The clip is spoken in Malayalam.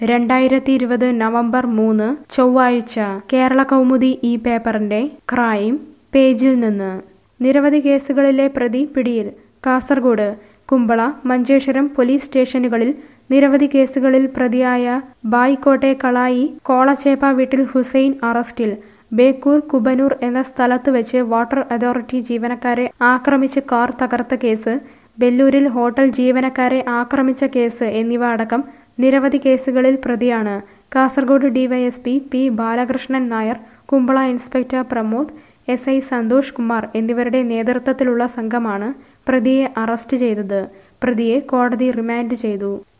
രണ്ടായിരത്തി ഇരുപത് നവംബർ മൂന്ന് ചൊവ്വാഴ്ച കേരള കൗമുദി ഈ പേപ്പറിന്റെ ക്രൈം പേജിൽ നിന്ന് നിരവധി കേസുകളിലെ പ്രതി പിടിയിൽ കാസർഗോഡ് കുമ്പള മഞ്ചേശ്വരം പോലീസ് സ്റ്റേഷനുകളിൽ നിരവധി കേസുകളിൽ പ്രതിയായ ബായിക്കോട്ടെ കളായി കോളച്ചേപ്പ വീട്ടിൽ ഹുസൈൻ അറസ്റ്റിൽ ബേക്കൂർ കുബനൂർ എന്ന സ്ഥലത്ത് വെച്ച് വാട്ടർ അതോറിറ്റി ജീവനക്കാരെ ആക്രമിച്ച് കാർ തകർത്ത കേസ് ബെല്ലൂരിൽ ഹോട്ടൽ ജീവനക്കാരെ ആക്രമിച്ച കേസ് എന്നിവ അടക്കം നിരവധി കേസുകളിൽ പ്രതിയാണ് Kasaragod DYSP P Balakrishnan Nair Kumbla inspector Pramod S I Santhosh Kumar എന്നിവരുടെ നേതൃത്വത്തിലുള്ള സംഘമാണ് പ്രതിയെ അറസ്റ്റ് ചെയ്തത് പ്രതിയെ കോടതി റിമാൻഡ് ചെയ്തു